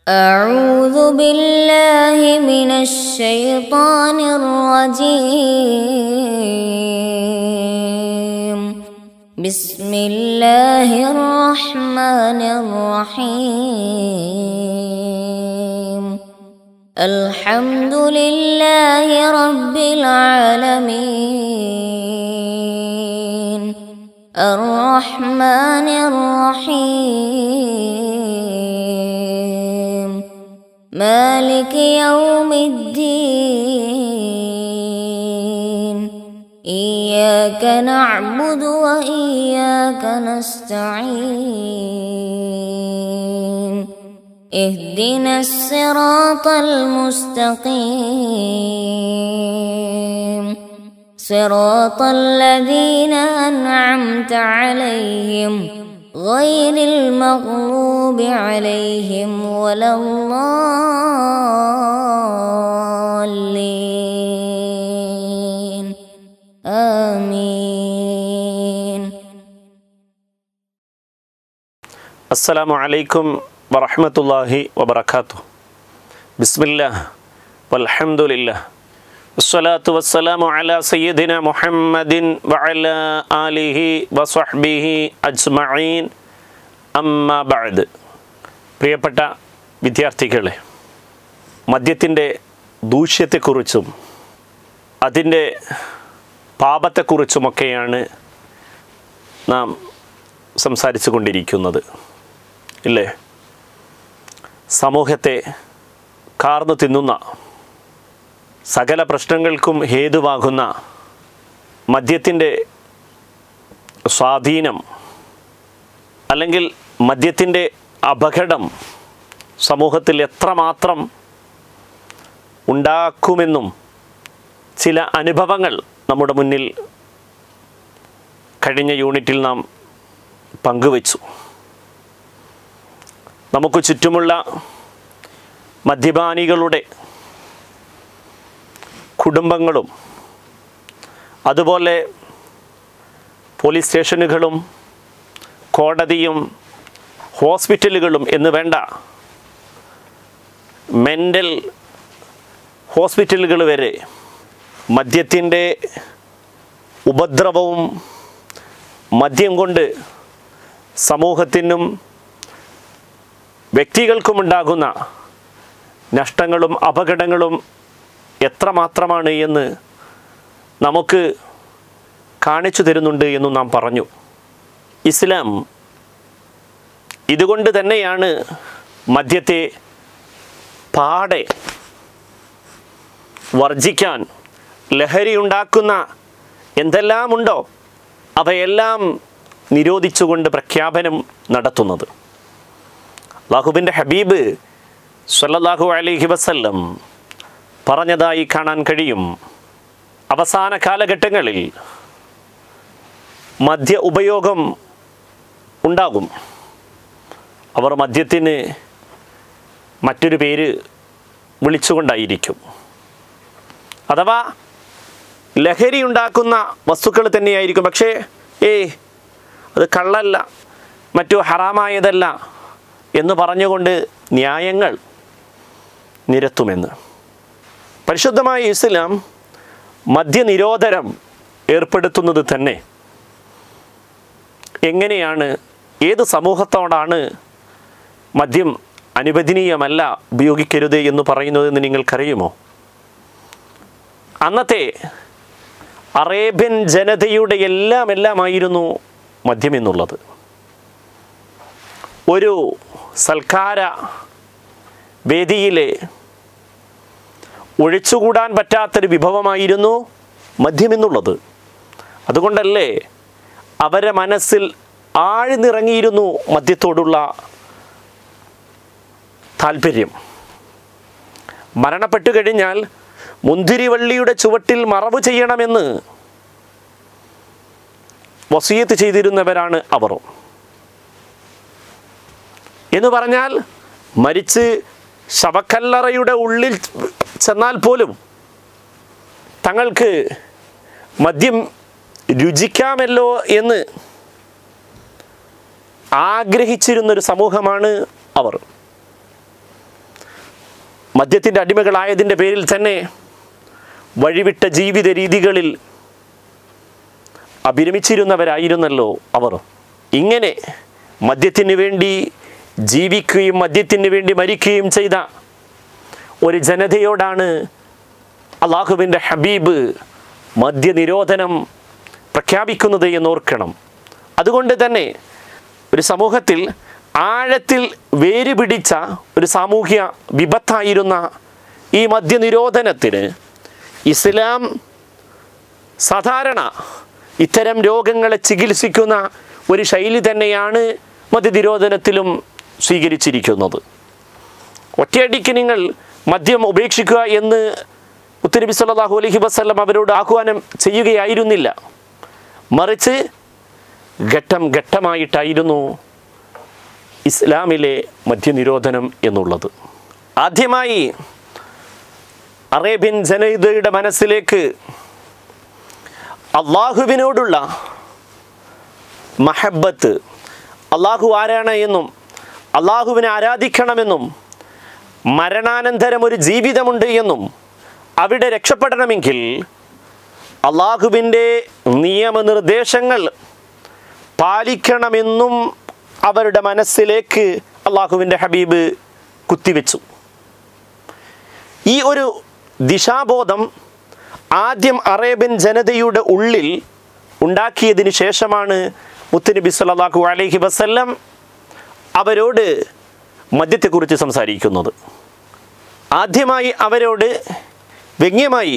أعوذ بالله من الشيطان الرجيم بسم الله الرحمن الرحيم الحمد لله رب العالمين الرحمن الرحيم مالك يوم الدين إياك نعبد وإياك نستعين اهدنا الصراط المستقيم صراط الذين أنعمت عليهم غير المغضوب عليهم ولا الضالين آمين അസ്സലാമു അലൈക്കും വറഹ്മത്തുള്ളാഹി വബറകാത്തു ബിസ്മില്ലാഹ് വൽഹംദുലില്ലാഹ് വസ്സലാത്തു വസ്സലാമു അലാ സയ്യിദിന മുഹമ്മദിൻ വഅലാ ആലിഹി വസ്വഹ്ബിഹി അജ്മഈൻ അമ്മാ ബഅദ് പ്രിയപ്പെട്ട വിദ്യാർത്ഥികളെ മദ്യത്തിൻ്റെ ദൂഷ്യത്തെക്കുറിച്ചും അതിൻ്റെ പാപത്തെക്കുറിച്ചുമൊക്കെയാണ് നാം സംസാരിച്ചു കൊണ്ടിരിക്കുന്നത് ഇല്ലേ സമൂഹത്തെ കാർന്നു തിന്നുന്ന സകല പ്രശ്നങ്ങൾക്കും ഹേതുവാകുന്ന മദ്യത്തിൻ്റെ സ്വാധീനം അല്ലെങ്കിൽ മദ്യത്തിൻ്റെ അപകടം സമൂഹത്തിൽ എത്രമാത്രം ഉണ്ടാക്കുമെന്നും ചില അനുഭവങ്ങൾ നമ്മുടെ മുന്നിൽ കഴിഞ്ഞ യൂണിറ്റിൽ നാം പങ്കുവച്ചു നമുക്ക് ചുറ്റുമുള്ള മദ്യപാനികളുടെ കുടുംബങ്ങളും അതുപോലെ പോലീസ് സ്റ്റേഷനുകളും കോടതിയും ഹോസ്പിറ്റലുകളും എന്ന് വേണ്ട മെൻ്റൽ ഹോസ്പിറ്റലുകൾ വരെ മദ്യത്തിൻ്റെ ഉപദ്രവവും മദ്യം കൊണ്ട് സമൂഹത്തിനും വ്യക്തികൾക്കുമുണ്ടാകുന്ന നഷ്ടങ്ങളും അപകടങ്ങളും എത്രമാത്രമാണ് എന്ന് നമുക്ക് കാണിച്ചു തരുന്നുണ്ട് എന്നും നാം പറഞ്ഞു ഇസ്ലാം ഇതുകൊണ്ട് തന്നെയാണ് മദ്യത്തെ പാടെ വർജിക്കാൻ ലഹരി ഉണ്ടാക്കുന്ന എന്തെല്ലാമുണ്ടോ അവയെല്ലാം നിരോധിച്ചുകൊണ്ട് പ്രഖ്യാപനം നടത്തുന്നത് അള്ളാഹുബിൻ്റെ ഹബീബ് സല്ലല്ലാഹു അലൈഹി വസല്ലം പറഞ്ഞതായി കാണാൻ കഴിയും അവസാന കാലഘട്ടങ്ങളിൽ മദ്യ ഉപയോഗം ഉണ്ടാകും അവർ മദ്യത്തിന് മറ്റൊരു പേര് വിളിച്ചുകൊണ്ടായിരിക്കും അഥവാ ലഹരി ഉണ്ടാക്കുന്ന വസ്തുക്കൾ തന്നെയായിരിക്കും പക്ഷേ ഏയ് അത് കള്ളല്ല മറ്റു ഹറാമായതല്ല എന്ന് പറഞ്ഞുകൊണ്ട് ന്യായങ്ങൾ നിരത്തുമെന്ന് പരിശുദ്ധമായ ഇസ്ലാം മദ്യനിരോധനം ഏർപ്പെടുത്തുന്നത് തന്നെ എങ്ങനെയാണ് ഏത് സമൂഹത്തോടാണ് മദ്യം അനുവദനീയമല്ല ഉപയോഗിക്കരുത് എന്ന് പറയുന്നതെന്ന് നിങ്ങൾക്കറിയുമോ അന്നത്തെ അറേബ്യൻ ജനതയുടെ എല്ലാം എല്ലാമായിരുന്നു മദ്യം എന്നുള്ളത് ഒരു സൽക്കാര വേദിയിലെ ഒഴിച്ചുകൂടാൻ പറ്റാത്തൊരു വിഭവമായിരുന്നു മദ്യമെന്നുള്ളത് അതുകൊണ്ടല്ലേ അവരെ മനസ്സിൽ ആഴ്ന്നിറങ്ങിയിരുന്നു മദ്യത്തോടുള്ള താല്പര്യം മരണപ്പെട്ടു കഴിഞ്ഞാൽ മുന്തിരിവള്ളിയുടെ ചുവട്ടിൽ മറവ് ചെയ്യണമെന്ന് വസീയത്ത് ചെയ്തിരുന്നവരാണ് അവർ എന്ന് പറഞ്ഞാൽ മരിച്ച് ശവക്കല്ലറയുടെ ഉള്ളിൽ ചെന്നാൽ പോലും തങ്ങൾക്ക് മദ്യം രുചിക്കാമല്ലോ എന്ന് ആഗ്രഹിച്ചിരുന്നൊരു സമൂഹമാണ് അവർ മദ്യത്തിൻ്റെ അടിമകളായതിൻ്റെ പേരിൽ തന്നെ വഴിവിട്ട ജീവിത രീതികളിൽ അഭിരമിച്ചിരുന്നവരായിരുന്നല്ലോ അവർ ഇങ്ങനെ മദ്യത്തിന് വേണ്ടി ജീവിക്കുകയും മദ്യത്തിന് വേണ്ടി മരിക്കുകയും ചെയ്ത ഒരു ജനതയോടാണ് അള്ളാഹുവിൻ്റെ ഹബീബ് മദ്യനിരോധനം പ്രഖ്യാപിക്കുന്നത് എന്നോർക്കണം അതുകൊണ്ട് തന്നെ ഒരു സമൂഹത്തിൽ ആഴത്തിൽ വേര് പിടിച്ച ഒരു സാമൂഹ്യ വിപത്തായിരുന്ന ഈ മദ്യനിരോധനത്തിന് ഇസ്ലാം സാധാരണ ഇത്തരം രോഗങ്ങളെ ചികിത്സിക്കുന്ന ഒരു ശൈലി തന്നെയാണ് മദ്യനിരോധനത്തിലും സ്വീകരിച്ചിരിക്കുന്നത് ഒറ്റയടിക്ക് നിങ്ങൾ മദ്യം ഉപേക്ഷിക്കുക എന്ന് മുത്തുനബി സല്ലല്ലാഹു അലൈഹി വസല്ലം അവരോട് ആഹ്വാനം ചെയ്യുകയായിരുന്നില്ല മറിച്ച് ഘട്ടം ഘട്ടമായിട്ടായിരുന്നു ഇസ്ലാമിലെ മദ്യനിരോധനം എന്നുള്ളത് ആദ്യമായി അറേബ്യൻ ജനതയുടെ മനസ്സിലേക്ക് അള്ളാഹുവിനോടുള്ള മഹബത്ത് അള്ളാഹു ആരാണ് എന്നും അള്ളാഹുവിനെ ആരാധിക്കണമെന്നും മരണാനന്തരം ഒരു ജീവിതമുണ്ട് എന്നും അവിടെ രക്ഷപ്പെടണമെങ്കിൽ അള്ളാഹുവിൻ്റെ നിയമനിർദ്ദേശങ്ങൾ പാലിക്കണമെന്നും അവരുടെ മനസ്സിലേക്ക് അള്ളാഹുവിൻ്റെ ഹബീബ് കുത്തിവെച്ചു ഈ ഒരു ദിശാബോധം ആദ്യം അറേബ്യൻ ജനതയുടെ ഉള്ളിൽ ഉണ്ടാക്കിയതിന് ശേഷമാണ് മുത്തുനബി സല്ലല്ലാഹു അലൈഹി വസല്ലം അവരോട് മദ്യത്തെക്കുറിച്ച് സംസാരിക്കുന്നത് ആദ്യമായി അവരോട് വ്യംഗ്യമായി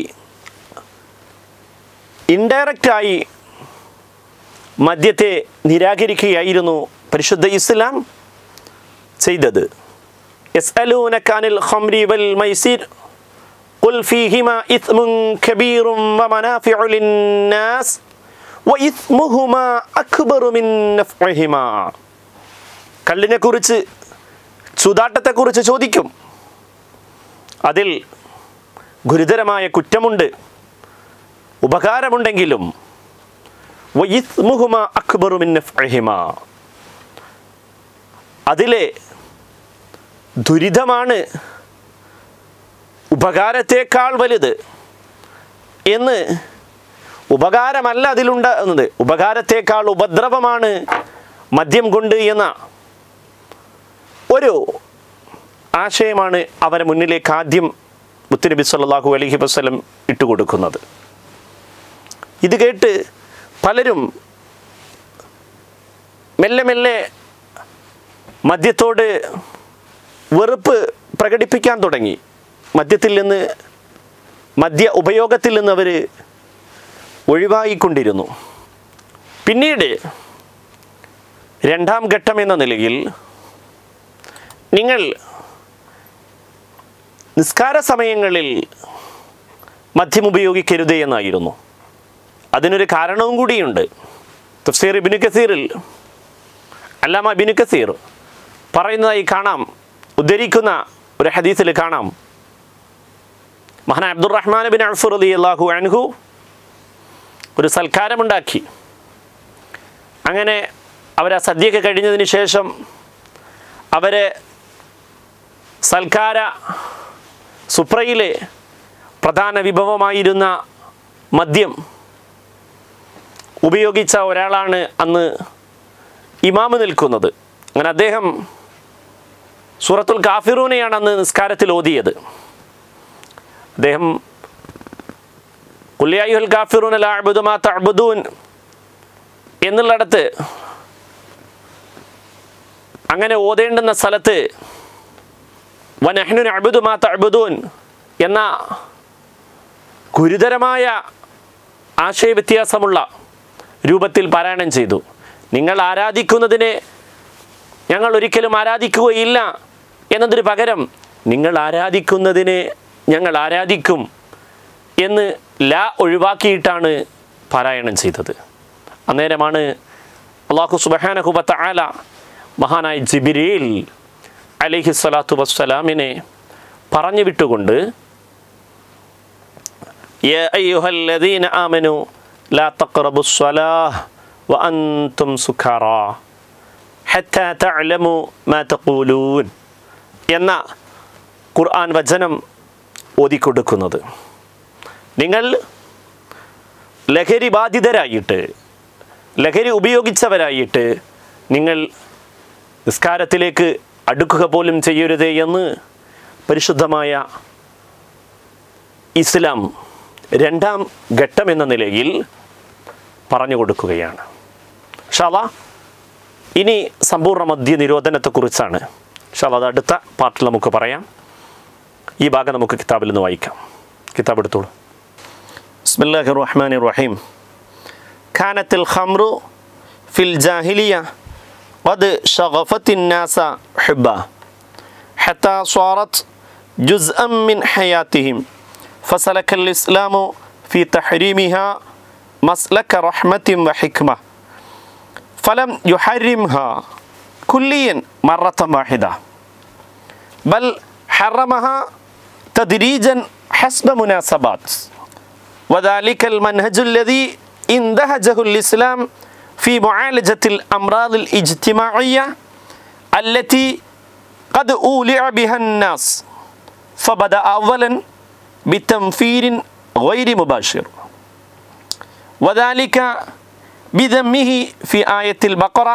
ഇൻഡയറക്റ്റായി മദ്യത്തെ നിരാകരിക്കുകയായിരുന്നു പരിശുദ്ധ ഇസ്ലാം ചെയ്തത് യസ്അലൂനക്കാനിൽ ഖംരി വൽ മൈസിർ قل فيهما إثم كبير ومنافع للناس وإثمهما أكبر من نفعهما കള്ളിനെ കുറിച്ച് ചൂതാട്ടത്തെക്കുറിച്ച് ചോദിക്കും അതിൽ ഗുരുതരമായ കുറ്റമുണ്ട് ഉപകാരമുണ്ടെങ്കിലും വയിസ്മുഹുമ അക്ബറു മിൻ നഫ്ഇഹിമ. അതിലെ ദുരിതമാണ് ഉപകാരത്തേക്കാൾ വലുത് എന്ന് ഉപകാരമല്ല അതിലുണ്ടാകുന്നത് ഉപകാരത്തേക്കാൾ ഉപദ്രവമാണ് മദ്യം കൊണ്ട് എന്ന ഒരു ആശയമാണ് അവരെ മുന്നിലേക്ക് ആദ്യം മുത്തുനബി സല്ലല്ലാഹു അലൈഹി വസല്ലം ഇട്ടുകൊടുക്കുന്നത് ഇത് കേട്ട് പലരും മെല്ലെ മെല്ലെ മദ്യത്തോട് വെറുപ്പ് പ്രകടിപ്പിക്കാൻ തുടങ്ങി മദ്യത്തിൽ നിന്ന് മദ്യ ഉപയോഗത്തിൽ നിന്ന് അവർ ഒഴിവായിക്കൊണ്ടിരുന്നു പിന്നീട് രണ്ടാം ഘട്ടം എന്ന നിലയിൽ നിങ്ങൾ നിസ്കാര സമയങ്ങളിൽ മദ്യം ഉപയോഗിക്കരുത് എന്നായിരുന്നു അതിനൊരു കാരണവും കൂടിയുണ്ട് തഫ്സീർ ഇബിനു കസീറിൽ അല്ലാമ ഇബിനു കസീർ പറയുന്നതായി കാണാം ഉദ്ധരിക്കുന്ന ഒരു ഹദീസിൽ കാണാം മഹാന അബ്ദുറഹ്മാൻ ബിൻ അഫർ അലി അള്ളാഹു അൻഹു ഒരു സൽക്കാരമുണ്ടാക്കി അങ്ങനെ അവർ ആ സദ്യയൊക്കെ കഴിഞ്ഞതിന് ശേഷം അവരെ സൽക്കാര സുപ്രയിലെ പ്രധാന വിഭവമായിരുന്ന മദ്യം ഉപയോഗിച്ച ഒരാളാണ് അന്ന് ഇമാമ് നിൽക്കുന്നത് അങ്ങനെ അദ്ദേഹം സൂറത്തുൽ കാഫിറൂനെയാണ് അന്ന് നിസ്കാരത്തിൽ ഓതിയത് അദ്ദേഹം കുല്യായുൽ കാഫിറൂൻ അല അബുദുമാ തഅബുദൂൻ എന്നുള്ളിടത്ത് അങ്ങനെ ഓതേണ്ടുന്ന സ്ഥലത്ത് വനഹ്നു അബുദുമാ തഅബുദൂൻ എന്ന ഗുരുതരമായ ആശയവ്യത്യാസമുള്ള രൂപത്തിൽ പാരായണം ചെയ്തു നിങ്ങൾ ആരാധിക്കുന്നതിനെ ഞങ്ങൾ ഒരിക്കലും ആരാധിക്കുകയില്ല എന്നതിന് പകരം നിങ്ങൾ ആരാധിക്കുന്നതിനെ ഞങ്ങൾ ആരാധിക്കും എന്ന് ലാ ഒഴിവാക്കിയിട്ടാണ് പാരായണം ചെയ്തത് അന്നേരമാണ് അള്ളാഹു സുബഹാനഹുബത്ത ആല മഹാനായ ജിബിരിയിൽ അലൈഹി സ്വലാത്തു വസ്സലാമിനെ പറഞ്ഞു വിട്ടുകൊണ്ട് يا أيها الذين آمنوا لا تقربوا الصلاة وأنتم سكارى حتى تعلموا ما تقولون എന്ന ഖുർആൻ വചനം ഓതിക്കൊടുക്കുന്നത് നിങ്ങൾ ലഹരി ബാധിതരായിട്ട് ലഹരി ഉപയോഗിച്ചവരായിട്ട് നിങ്ങൾ നിസ്കാരത്തിലേക്ക് അടുക്കുക പോലും ചെയ്യരുതേ എന്ന് പരിശുദ്ധമായ ഇസ്ലാം രണ്ടാം ഘട്ടം എന്ന നിലയിൽ പറഞ്ഞു കൊടുക്കുകയാണ് ഷാവ ഇനി സമ്പൂർണ്ണ മദ്യ നിരോധനത്തെക്കുറിച്ചാണ് ഷാവ അത് അടുത്ത പാർട്ടിൽ നമുക്ക് പറയാം ഈ ഭാഗം നമുക്ക് കിതാബിൽ നിന്ന് വായിക്കാം കിതാബ് എടുത്തോളൂ بسم الله الرحمن الرحيم كانت الخمر في الجاهلية قد شغفت الناس حبا حتى صارت جزءا من حياتهم فسلك الإسلام في تحريمها مسلك رحمة وحكمة فلم يحرمها كليا مرة واحدة بل حرمها تدريجا حسب مناسبات وذلك المنهج الذي اندهجه الإسلام في معالجة الأمراض الاجتماعية التي قد أولع بها الناس فبدأ أولا بتنفير غير مباشر وذلك بذمه في آية البقرة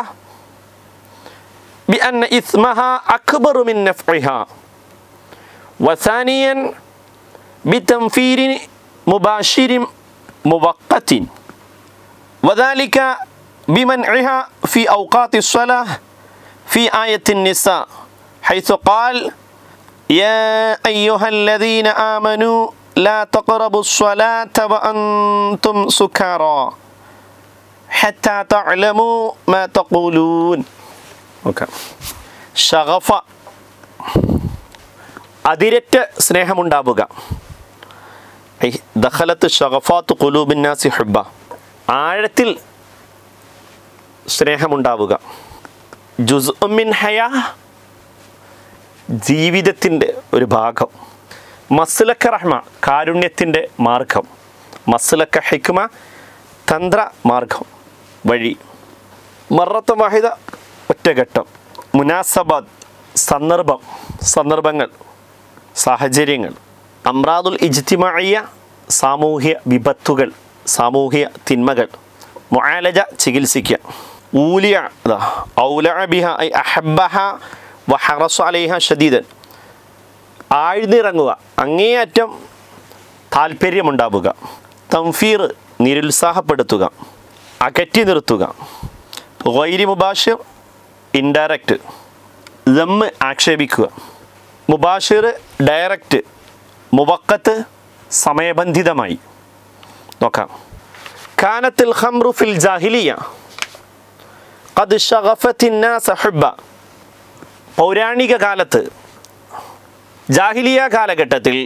بأن إثمها أكبر من نفعها وثانيا بتنفير مباشر مؤقت وذلك بمنعها في أوقات الصلاة في آية النساء حيث قال يا أيها الذين آمنوا لا تقربوا الصلاة وأنتم سكارى حتى تعلموا ما تقولون okay. ഷഗഫ അതിരറ്റ സ്നേഹമുണ്ടാവുക ഐ ദഖലത്ത് ഷഗഫാത്ത് കുലൂബിന്നാസി ഹുബ ആഴത്തിൽ സ്നേഹമുണ്ടാവുക ജുസ് ഉമ്മിൻ ഹയാ ജീവിതത്തിൻ്റെ ഒരു ഭാഗം മസ്ലക്ക റഹ്മ കാരുണ്യത്തിൻ്റെ മാർഗം മസ്ലക്ക ഹിക്മ തന്ത്ര മാർഗം വഴി മറത്ത വാഹിദ ഒറ്റഘട്ടം മുനാസബാദ് സന്ദർഭം സന്ദർഭങ്ങൾ സാഹചര്യങ്ങൾ അമ്രാദുൽ ഇജ്തിമായ സാമൂഹ്യ വിപത്തുകൾ സാമൂഹ്യ തിന്മകൾ മുആലജ ചികിത്സിക്കുക ഊലിയ അതാ ഔല ബിഹ ഐ അഹബഹ വഹറസു അലൈഹ ഷദീദൻ ആഴ്ന്നിറങ്ങുക അങ്ങേയറ്റം താല്പര്യമുണ്ടാവുക തംഫീർ നിരുത്സാഹപ്പെടുത്തുക അകറ്റി നിർത്തുക ഗൈരി മുബാഷിർ ഇൻഡയറക്റ്റ് ദമ്മ് ആക്ഷേപിക്കുക മുബാഷിർ ഡയറക്റ്റ് മുവക്കത്ത് സമയബന്ധിതമായി നോക്കാം കാനത്തിൽ ഖംറു ഫിൽ ജാഹിലിയ ഖദ് ഷഗഫത്തിൻ നാസ ഹുബ്ബ പൗരാണിക കാലത്ത് ജാഹിലിയ കാലഘട്ടത്തിൽ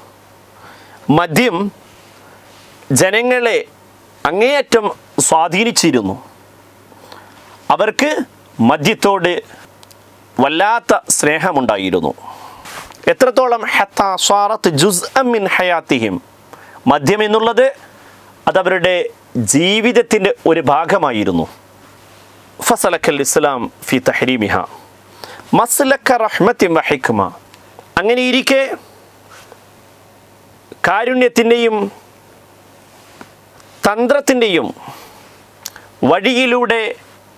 മദ്യം ജനങ്ങളെ അങ്ങേയറ്റം സ്വാധീനിച്ചിരുന്നു അവർക്ക് മദ്യത്തോട് വല്ലാത്ത സ്നേഹമുണ്ടായിരുന്നു എത്രത്തോളം ഹത്ത സ്വാറത്ത് ജുസ് അമിൻ ഹയാത്തിഹിം മദ്യം എന്നുള്ളത് അതവരുടെ ജീവിതത്തിൻ്റെ ഒരു ഭാഗമായിരുന്നു ഫസലക്കൽ ഇസ്ലാം ഫി തഹരീമിഹ മസ്ലക്ക റഹ്മത്തിൻ വഹിക്കുമ അങ്ങനെ ഇരിക്കെ കാരുണ്യത്തിൻ്റെയും തന്ത്രത്തിൻ്റെയും വഴിയിലൂടെ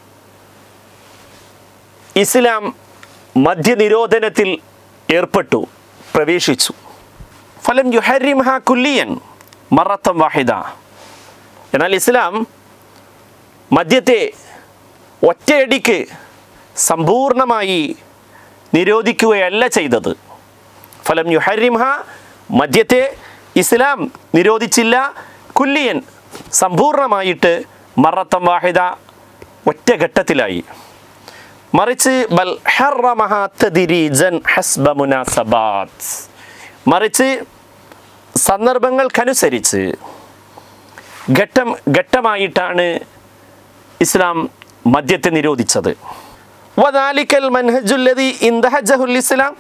ഇസ്ലാം മദ്യനിരോധനത്തിൽ ഏർപ്പെട്ടു പ്രവേശിച്ചു ഫലം യുഹരിംഹ കുല്ലിയൻ മറത്തം വാഹിദ എന്നാൽ ഇസ്ലാം മദ്യത്തെ ഒറ്റയടിക്ക് സമ്പൂർണമായി നിരോധിക്കുകയല്ല ചെയ്തത് ഫലം യുഹരിംഹ മദ്യത്തെ ഇസ്ലാം നിരോധിച്ചില്ല കുല്ലിയൻ സമ്പൂർണമായിട്ട് മറത്തം വാഹിദ ഒറ്റഘട്ടത്തിലായി മറിച്ച് ബൽ ഹറമഹ തദിരീജൻ ഹസ്ബ മുനാസബാത്ത് മറിച്ച് സന്ദർഭങ്ങൾക്കനുസരിച്ച് ഘട്ടം ഘട്ടമായിട്ടാണ് ഇസ്ലാം മദ്യത്തെ നിരോധിച്ചത് വദാലിക്കൽ മൻഹജുല്ലതി ഇന്ദഹജഹുൽ ഇസ്ലാം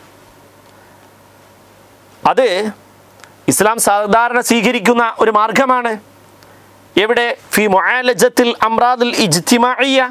അത് ഇസ്ലാം സാധാരണ സ്വീകരിക്കുന്ന ഒരു മാർഗമാണ് എവിടെ ഫി മുആലജത്തിൽ അമ്രാദുൽ ഇജ്തിമാഇയ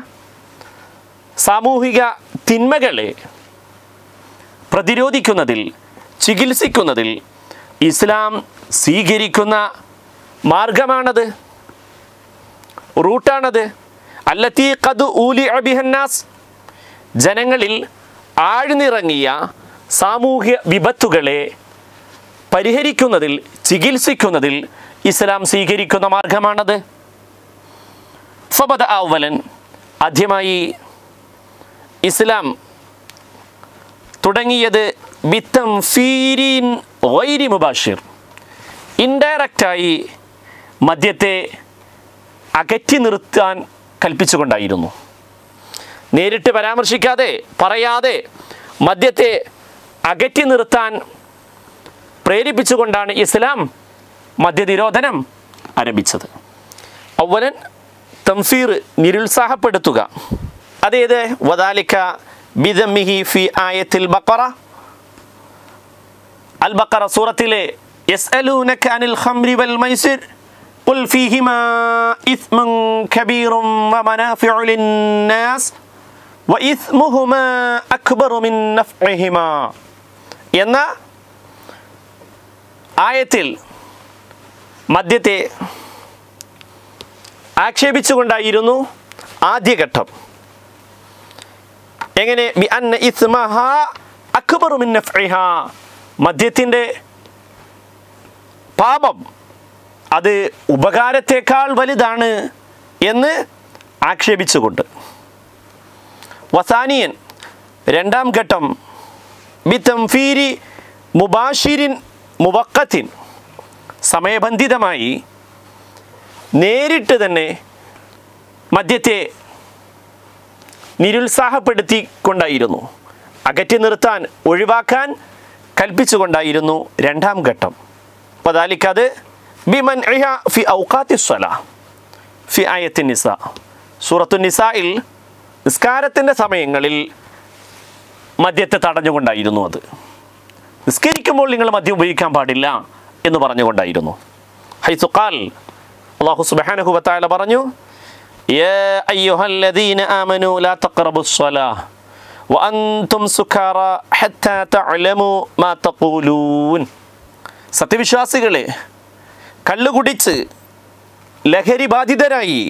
സാമൂഹിക തിന്മകളെ പ്രതിരോധിക്കുന്നതിൽ ചികിത്സിക്കുന്നതിൽ ഇസ്ലാം സ്വീകരിക്കുന്ന മാർഗമാണത് റൂട്ടാണത് അല്ലത്തീ കതു ഊലി അബിഹന്നാസ് ജനങ്ങളിൽ ആഴ്ന്നിറങ്ങിയ സാമൂഹ്യ വിപത്തുകളെ പരിഹരിക്കുന്നതിൽ ചികിത്സിക്കുന്നതിൽ ഇസ്ലാം സ്വീകരിക്കുന്ന മാർഗമാണത് ഫബദ അവലൻ ആദ്യമായി ഇസ്ലാം തുടങ്ങിയത് ബിത്തം ഫീരീൻ വൈരി മുബാഷിർ ഇൻഡയറക്റ്റായി മദ്യത്തെ അകറ്റി നിർത്താൻ കൽപ്പിച്ചുകൊണ്ടായിരുന്നു നേരിട്ട് പരാമർശിക്കാതെ പറയാതെ മദ്യത്തെ അകറ്റി നിർത്താൻ പ്രേരിപ്പിച്ചുകൊണ്ടാണ് ഇസ്ലാം മദ്യനിരോധനം ആരംഭിച്ചത് അവലൻ തംഫീർ നിരുത്സാഹപ്പെടുത്തുക അതേത് വദാലിക്ക ബിദമ്മിഹി ഫി ആയത്തിൽ ബക്കറ അൽ ബക്കറ സൂറത്തിലെ يسألونك عن الخمر والميسر قل فيهما إثم كبير ومنافع للناس وإثمهما أكبر من نفعهما എന്ന ആയത്തിൽ മദ്യത്തെ ആക്ഷേപിച്ചുകൊണ്ടായിരുന്നു ആദ്യഘട്ടം എങ്ങനെ ബി അന്ന ഇസ്മഹ അക്ബറു മിൻ നഫ്ഇഹ മദ്യത്തിൻ്റെ പാപം അത് ഉപകാരത്തേക്കാൾ വലുതാണ് എന്ന് ആക്ഷേപിച്ചുകൊണ്ട് വസാനിയൻ രണ്ടാം ഘട്ടം ബിത്തംഫീരി മുബാഷിരിൻ മുവക്കത്തിൻ സമയബന്ധിതമായി നേരിട്ട് തന്നെ മദ്യത്തെ നിരുത്സാഹപ്പെടുത്തിക്കൊണ്ടായിരുന്നു അകറ്റി നിർത്താൻ ഒഴിവാക്കാൻ കൽപ്പിച്ചുകൊണ്ടായിരുന്നു രണ്ടാം ഘട്ടം അപ്പോൾ അതാലിക്കത് ബിമൻ ഫി ഔക്കാത്തി സ്വല ഫി ആയത്തിൻ നിസ സൂറത്തു നിസായിൽ നിസ്കാരത്തിൻ്റെ സമയങ്ങളിൽ മദ്യത്തെ തടഞ്ഞുകൊണ്ടായിരുന്നു അത് നിസ്കരിക്കുമ്പോൾ നിങ്ങൾ മദ്യം ഉപയോഗിക്കാൻ പാടില്ല എന്ന് പറഞ്ഞുകൊണ്ടായിരുന്നു ഹൈസുഖാൽ അള്ളാഹു സുബ്ഹാനഹു വതആല പറഞ്ഞു يا أيها الذين آمنوا لا تقربوا الصلاة وأنتم سكارى حتى تعلموا ما تقولون സത്യവിശ്വാസികളെ കള്ളുകുടിച്ച് ലഹരി ബാധിതരായി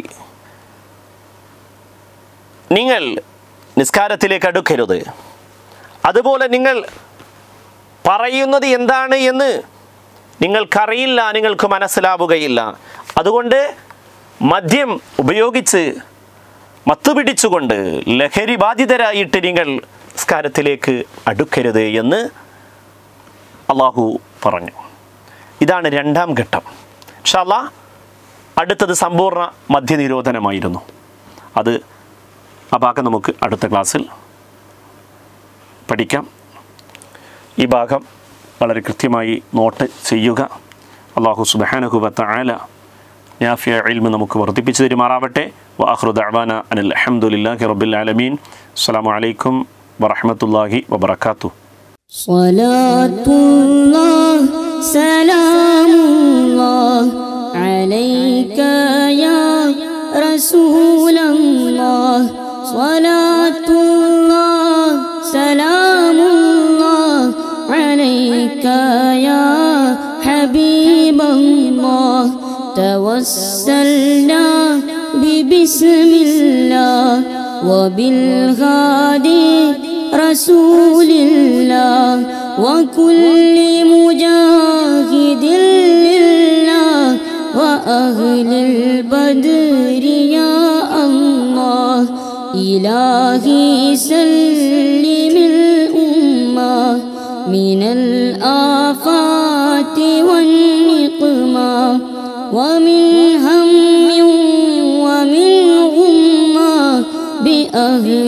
നിങ്ങൾ നിസ്കാരത്തിലേക്ക് അടുക്കരുത് അതുപോലെ നിങ്ങൾ പറയുന്നത് എന്താണ് എന്ന് നിങ്ങൾക്കറിയില്ല നിങ്ങൾക്ക് മനസ്സിലാവുകയില്ല അതുകൊണ്ട് മദ്യം ഉപയോഗിച്ച് മത്തുപിടിച്ചുകൊണ്ട് ലഹരി ബാധിതരായിട്ട് നിങ്ങൾ നിസ്കാരത്തിലേക്ക് അടുക്കരുത് എന്ന് അള്ളാഹു പറഞ്ഞു ഇതാണ് രണ്ടാം ഘട്ടം ഷാല്ല അടുത്തത് സമ്പൂർണ്ണ മദ്യനിരോധനമായിരുന്നു അത് ആ ഭാഗം നമുക്ക് അടുത്ത ക്ലാസ്സിൽ പഠിക്കാം ഈ ഭാഗം വളരെ കൃത്യമായി നോട്ട് ചെയ്യുക അള്ളാഹു സുബാനഹുബത്ത ആല നാഫിയ ഇൽമ് നമുക്ക് വർദ്ധിപ്പിച്ചു തരുമാറാവട്ടെ വാഹ്റു ദഅവാന അനിൽ അഹമ്മദില്ലാഹി റബ്ബിൽ ആലമീൻ അസ്സലാമു അലൈക്കും വറഹ്മത്തുള്ളാഹി വബറകാതുഹു صلاة الله سلام الله عليك يا رسول الله صلاة الله سلام الله عليك يا حبيب الله توسلنا ببسم الله وبالغادي رسول الله وكل مجاهد لله وأهل البدر يا الله إلهي سلم الأمة من الآفات والنقمة ومن هم ومن غمة بأهل